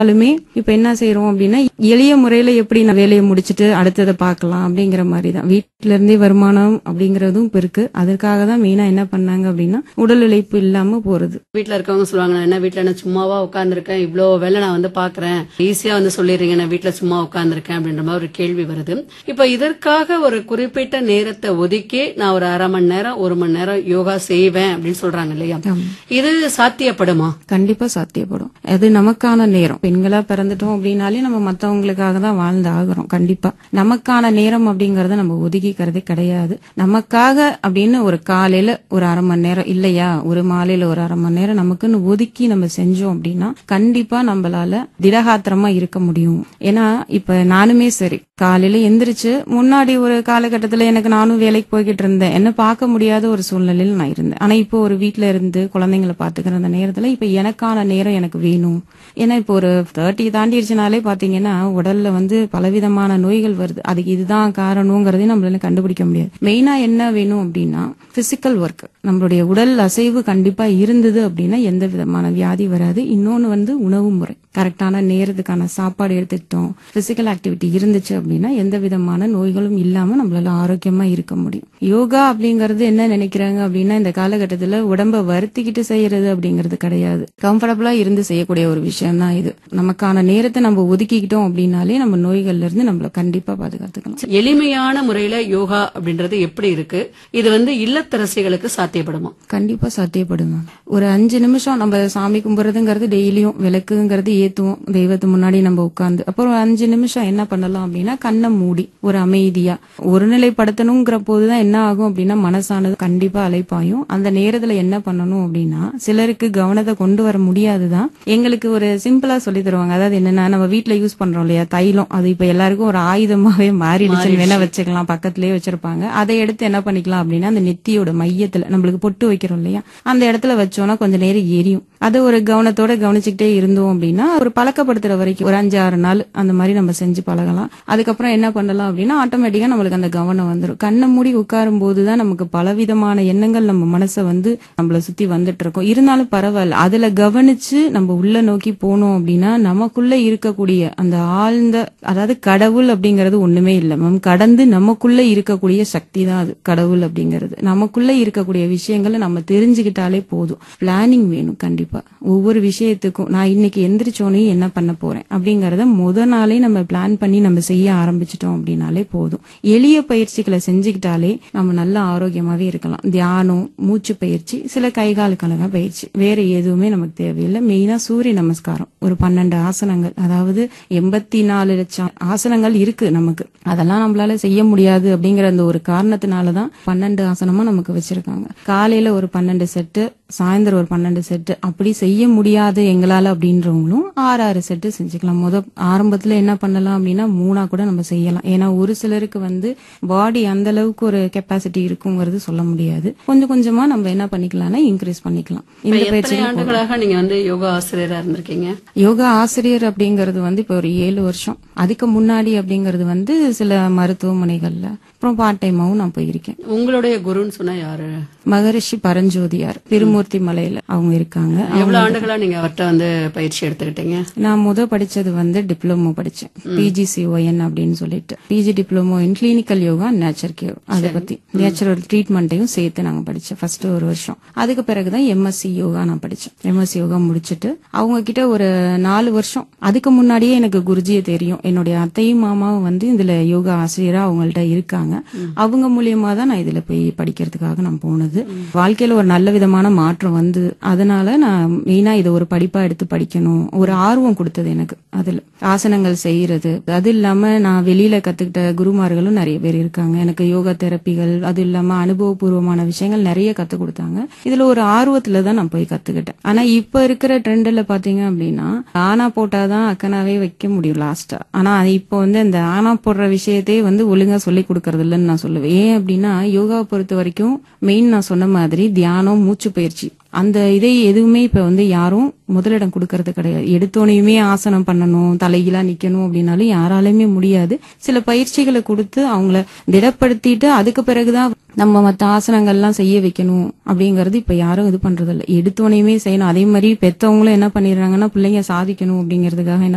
இருந்தாலுமே இப்ப என்ன செய்யறோம் அப்படின்னா எளிய முறையில எப்படி நான் வேலையை முடிச்சிட்டு அடுத்ததை பார்க்கலாம் அப்படிங்கிற மாதிரி தான் வீட்டுல இருந்தே வருமானம் அப்படிங்கறதும் இப்ப இருக்கு அதற்காக தான் மெயினா என்ன பண்ணாங்க அப்படின்னா உடல் உழைப்பு இல்லாம போறது வீட்ல இருக்கவங்க சொல்லுவாங்க நான் என்ன வீட்ல என்ன சும்மாவா உட்கார்ந்திருக்கேன் இவ்ளோ வேலை நான் வந்து பாக்குறேன் ஈஸியா வந்து சொல்லிடுறீங்க நான் வீட்ல சும்மா உட்கார்ந்திருக்கேன் அப்படின்ற மாதிரி ஒரு கேள்வி வருது இப்ப இதற்காக ஒரு குறிப்பிட்ட நேரத்தை ஒதுக்கி நான் ஒரு அரை மணி நேரம் ஒரு மணி நேரம் யோகா செய்வேன் அப்படின்னு சொல்றாங்க இல்லையா இது சாத்தியப்படுமா கண்டிப்பா சாத்தியப்படும் அது நமக்கான நேரம் பெண்களா பிறந்துட்டோம் அப்படின்னாலே நம்ம மத்தவங்களுக்காக தான் வாழ்ந்து ஆகுறோம் கண்டிப்பா நமக்கான நேரம் அப்படிங்கறத நம்ம ஒதுக்கிக்கிறதே கிடையாது நமக்காக அப்படின்னு ஒரு காலையில ஒரு அரை மணி நேரம் இல்லையா ஒரு மாலையில ஒரு அரை மணி நேரம் நமக்குன்னு ஒதுக்கி நம்ம செஞ்சோம் அப்படின்னா கண்டிப்பா நம்மளால திடகாத்திரமா இருக்க முடியும் ஏன்னா இப்ப நானுமே சரி காலையில எந்திரிச்சு முன்னாடி ஒரு காலகட்டத்துல எனக்கு நானும் வேலைக்கு போய்கிட்டு இருந்தேன் என்ன பார்க்க முடியாத ஒரு சூழ்நிலையில நான் இருந்தேன் ஆனா இப்போ ஒரு வீட்ல இருந்து குழந்தைங்களை பாத்துக்கிற அந்த நேரத்துல இப்ப எனக்கான நேரம் எனக்கு வேணும் ஏன்னா இப்போ ஒரு தேர்ட்டி தாண்டிடுச்சுனாலே பாத்தீங்கன்னா உடல்ல வந்து பலவிதமான நோய்கள் வருது அதுக்கு இதுதான் காரணங்கிறதையும் நம்மளால கண்டுபிடிக்க முடியாது மெயினா என்ன வேணும் அப்படின்னா பிசிக்கல் ஒர்க் நம்மளுடைய உடல் அசைவு கண்டிப்பா இருந்தது அப்படின்னா எந்த விதமான வியாதி வராது இன்னொன்னு வந்து உணவு முறை கரெக்டான நேரத்துக்கான சாப்பாடு எடுத்துக்கிட்டோம் பிசிக்கல் ஆக்டிவிட்டி இருந்துச்சு அப்படின்னா எந்த விதமான நோய்களும் இல்லாம நம்மளால ஆரோக்கியமா இருக்க முடியும் யோகா அப்படிங்கறது என்ன நினைக்கிறாங்க அப்படின்னா இந்த காலகட்டத்துல உடம்ப வருத்திக்கிட்டு செய்யறது அப்படிங்கிறது கிடையாது கம்ஃபர்டபுளா இருந்து செய்யக்கூடிய ஒரு விஷயம் தான் இது நமக்கான நேரத்தை நம்ம ஒதுக்கிக்கிட்டோம் அப்படின்னாலே நம்ம நோய்கள்ல இருந்து நம்மள கண்டிப்பா பாதுகாத்துக்கலாம் எளிமையான முறையில யோகா அப்படின்றது எப்படி இருக்கு இது வந்து இல்லத்தரசிகளுக்கு சாத்தியப்படுமா கண்டிப்பா சாத்தியப்படுங்க ஒரு அஞ்சு நிமிஷம் நம்ம சாமி கும்பிடுறதுங்கிறது டெய்லியும் விளக்குங்கிறது ஏத்துவோம் தெய்வத்து முன்னாடி நம்ம உட்கார்ந்து அப்புறம் ஒரு அஞ்சு நிமிஷம் என்ன பண்ணலாம் அப்படின்னா கண்ணை மூடி ஒரு அமைதியா ஒருநிலைப்படுத்தணுங்கிற போதுதான் என்ன ஆகும் அப்படின்னா மனசானது கண்டிப்பா அலைப்பாயும் அந்த நேரத்துல என்ன பண்ணணும் அப்படின்னா சிலருக்கு கவனத்தை கொண்டு வர முடியாதுதான் எங்களுக்கு ஒரு சிம்பிளா சொல்லி தருவாங்க அதாவது என்னன்னா நம்ம வீட்ல யூஸ் பண்றோம் இல்லையா தைலம் அது இப்ப எல்லாருக்கும் ஒரு ஆயுதமாவே மாறிடுச்சுன்னு வேணா வச்சுக்கலாம் பக்கத்துலயே வச்சிருப்பாங்க அதை எடுத்து என்ன பண்ணிக்கலாம் அப்படின்னா அந்த நெத்தியோட மையத்துல நம்மளுக்கு பொட்டு வைக்கிறோம் இல்லையா அந்த இடத்துல வச்சோம்னா கொஞ்ச நேரம் எரியும் அதை ஒரு கவனத்தோட கவனிச்சுக்கிட்டே இருந்தோம் அப்படின்னா ஒரு பழக்கப்படுத்துற வரைக்கும் ஒரு அஞ்சு ஆறு நாள் அந்த மாதிரி நம்ம செஞ்சு பழகலாம் அதுக்கப்புறம் என்ன பண்ணலாம் அப்படின்னா ஆட்டோமேட்டிக்கா நம்மளுக்கு அந்த கவனம் வந்துடும் கண்ணை மூடி உட்காரும் போதுதான் நமக்கு பலவிதமான எண்ணங்கள் நம்ம மனசை வந்து நம்மள சுத்தி வந்துட்டு இருக்கும் இருந்தாலும் பரவாயில்ல அதுல கவனிச்சு நம்ம உள்ள நோக்கி போனோம் அப்படின்னா நமக்குள்ள இருக்கக்கூடிய அந்த ஆழ்ந்த அதாவது கடவுள் அப்படிங்கிறது ஒண்ணுமே இல்லை மேம் கடந்து நமக்குள்ள இருக்கக்கூடிய சக்தி தான் அது கடவுள் அப்படிங்கிறது நமக்குள்ள இருக்கக்கூடிய விஷயங்களை நம்ம தெரிஞ்சுக்கிட்டாலே போதும் பிளானிங் வேணும் கண்டிப்பா ஒவ்வொரு விஷயத்துக்கும் நான் இன்னைக்கு எந்திரிச்சோனே என்ன பண்ண போறேன் அப்படிங்கறத முத நாளே நம்ம பிளான் பண்ணி நம்ம செய்ய ஆரம்பிச்சிட்டோம் அப்படின்னாலே போதும் எளிய பயிற்சிகளை செஞ்சுக்கிட்டாலே நம்ம நல்ல ஆரோக்கியமாவே இருக்கலாம் தியானம் மூச்சு பயிற்சி சில கைகால் கலக பயிற்சி வேற எதுவுமே நமக்கு தேவையில்லை மெயினா சூரிய நமஸ்காரம் ஒரு பன்னெண்டு ஆசனங்கள் அதாவது எண்பத்தி நாலு லட்சம் ஆசனங்கள் இருக்கு நமக்கு அதெல்லாம் நம்மளால செய்ய முடியாது அப்படிங்கிற அந்த ஒரு காரணத்தினாலதான் பன்னெண்டு ஆசனமா நமக்கு வச்சிருக்காங்க காலையில ஒரு பன்னெண்டு செட்டு சாயந்தரம் ஒரு பன்னெண்டு செட்டு அப்படி செய்ய முடியாது எங்களால அப்படின்றவங்களும் ஆறு ஆறு செட்டு செஞ்சுக்கலாம் முத ஆரம்பத்துல என்ன பண்ணலாம் அப்படின்னா மூணா கூட நம்ம செய்யலாம் ஏன்னா ஒரு சிலருக்கு வந்து பாடி அந்த அளவுக்கு ஒரு கெப்பாசிட்டி இருக்குங்கிறது சொல்ல முடியாது கொஞ்சம் கொஞ்சமா நம்ம என்ன பண்ணிக்கலாம்னா இன்க்ரீஸ் பண்ணிக்கலாம் இந்த எத்தனை பயிற்சிகள் ஆண்டுகளாக நீங்க வந்து யோகா ஆசிரியரா இருந்திருக்கீங்க யோகா ஆசிரியர் அப்படிங்கிறது வந்து இப்போ ஒரு ஏழு வருஷம் அதுக்கு முன்னாடி அப்படிங்கிறது வந்து சில மருத்துவமனைகள்ல அப்புறம் பார்ட் டைமாவும் நான் போயிருக்கேன் உங்களுடைய குருன்னு சொன்னா யாரு மகரிஷி பரஞ்சோதியார் திருமூர்த்தி மலையில அவங்க இருக்காங்க எவ்வளவு ஆண்டுகளா நீங்க அவர்கிட்ட வந்து பயிற்சி எடுத்துக்கிட்டீங்க நான் முத படிச்சது வந்து டிப்ளமோ படிச்சேன் பிஜிசிஓஎன் அப்படின்னு சொல்லிட்டு PG diploma in clinical yoga nature care அதை பத்தி நேச்சுரல் ட்ரீட்மெண்ட்டையும் சேர்த்து நாங்க படிச்சேன் ஃபர்ஸ்ட் ஒரு வருஷம் அதுக்கு பிறகுதான் எம்எஸ்சி யோகா நான் படிச்சேன் எம்எஸ்சி யோகா முடிச்சிட்டு அவங்க கிட்ட ஒரு நாலு வருஷம் அதுக்கு முன்னாடியே எனக்கு குருஜியை தெரியும் என்னுடைய அத்தையும் மாமாவும் வந்து இதுல யோகா ஆசிரியரா அவங்கள்ட்ட இருக்காங்க அவங்க மூலியமா தான் நான் இதுல போய் படிக்கிறதுக்காக நான் போனது வாழ்க்கையில ஒரு நல்ல விதமான மாற்றம் வந்து அதனால நான் மெயினா இதை ஒரு படிப்பா எடுத்து படிக்கணும் ஒரு ஆர்வம் கொடுத்தது எனக்கு அதுல ஆசனங்கள் செய்யறது அது இல்லாம நான் வெளியில கத்துக்கிட்ட குருமார்களும் நிறைய பேர் இருக்காங்க எனக்கு யோகா தெரப்பிகள் அது இல்லாம அனுபவபூர்வமான விஷயங்கள் நிறைய கத்து கொடுத்தாங்க இதுல ஒரு ஆர்வத்துல தான் நான் போய் கத்துக்கிட்டேன் ஆனா இப்ப இருக்கிற ட்ரெண்ட்ல பாத்தீங்க அப்படின்னா ஆனா போட்டாதான் அக்கனாவே வைக்க முடியும் லாஸ்டா ஆனா அது இப்போ வந்து இந்த ஆனா போடுற விஷயத்தையே வந்து ஒழுங்கா சொல்லி கொடுக்கறது இல்லைன்னு நான் சொல்லுவேன் ஏன் அப்படின்னா யோகாவை பொறுத்த வரைக்கும் மெயின் நான் சொன்ன மாதிரி தியானம் மூச்சு பயிற்சி அந்த இதை எதுவுமே இப்ப வந்து யாரும் முதலிடம் கொடுக்கறது கிடையாது எடுத்தோனையுமே ஆசனம் பண்ணணும் தலைகீழா நிக்கணும் அப்படின்னாலும் யாராலுமே முடியாது சில பயிற்சிகளை கொடுத்து அவங்கள திடப்படுத்திட்டு அதுக்கு பிறகுதான் நம்ம மத்த ஆசனங்கள்லாம் செய்ய வைக்கணும் அப்படிங்கறது இப்ப யாரும் இது பண்றது இல்ல எடுத்தோனையுமே செய்யணும் அதே மாதிரி பெத்தவங்களும் என்ன பண்ணிடுறாங்கன்னா பிள்ளைங்க சாதிக்கணும் அப்படிங்கறதுக்காக என்ன